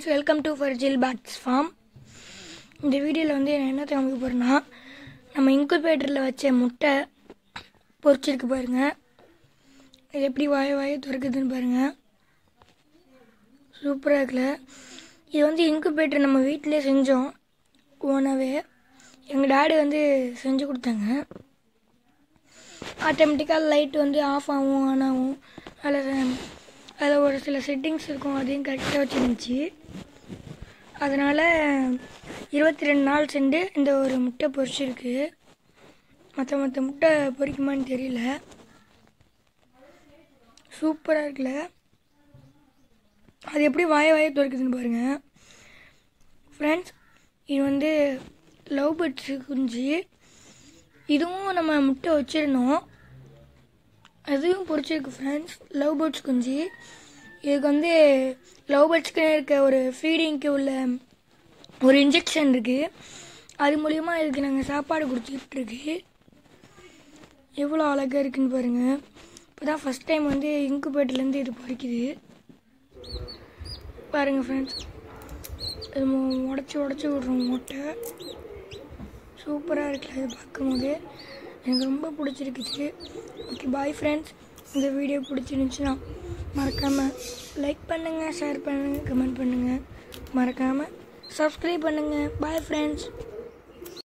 friends welcome to ஃபர்ஜில் pets farm இந்த வீடியோவில் வந்து நான் என்ன காமிக்க போகிறேன்னா நம்ம இன்குபேட்டரில் வச்ச முட்டை பொரிச்சிருக்கு பாருங்கள் இது எப்படி வாய வாய திறக்குதுன்னு பாருங்கள் சூப்பராக இருக்குல்ல இது வந்து இன்குபேட்டர் நம்ம வீட்டிலே செஞ்சோம் ஓனாகவே எங்கள் டாடி வந்து செஞ்சு கொடுத்தாங்க ஆட்டோமேட்டிக்காக லைட் வந்து ஆஃப் ஆகும் ஆன் ஆகும் அதில் அதில் ஒரு சில செட்டிங்ஸ் இருக்கும் அதையும் கரெக்டாக வச்சுருந்துச்சு அதனால் இருபத்தி ரெண்டு நாள் சென்று இந்த ஒரு முட்டை பொரிச்சிருக்கு மற்ற மற்ற முட்டை பொரிக்குமான்னு தெரியல சூப்பராக இருக்குல்ல அது எப்படி வாய வாய திறக்குதுன்னு பாருங்கள் ஃப்ரெண்ட்ஸ் இது வந்து லவ் பேர்ட்ஸு குஞ்சு இதுவும் நம்ம முட்டை வச்சிருந்தோம் அதுவும் பொரிச்சிருக்கு ஃப்ரெண்ட்ஸ் லவ் பேர்ட்ஸ் குஞ்சு இதுக்கு வந்து லவ் பேர்ட்ஸ்க்கு இருக்க ஒரு ஃபீடிங்க்கு உள்ள ஒரு இன்ஜெக்ஷன் இருக்குது அது மூலிமா இதுக்கு நாங்கள் சாப்பாடு கொடுத்துட்ருக்கு எவ்வளோ அழகாக இருக்குன்னு பாருங்கள் இப்போ தான் ஃபஸ்ட் டைம் வந்து இன்குபேட்டர்லேருந்து இது பொறிக்குது பாருங்கள் ஃப்ரெண்ட்ஸ் இது உடச்சி உடச்சி விட்றோம் மூட்டை சூப்பராக இருக்குல்ல இது பார்க்கும்போது எனக்கு ரொம்ப பிடிச்சிருக்குது ஓகே பாய் ஃப்ரெண்ட்ஸ் இந்த வீடியோ பிடிச்சிருந்துச்சுன்னா மறக்காமல் லைக் பண்ணுங்கள் ஷேர் பண்ணுங்கள் கமெண்ட் பண்ணுங்கள் மறக்காமல் சப்ஸ்கிரைப் பண்ணுங்கள் பாய் ஃப்ரெண்ட்ஸ்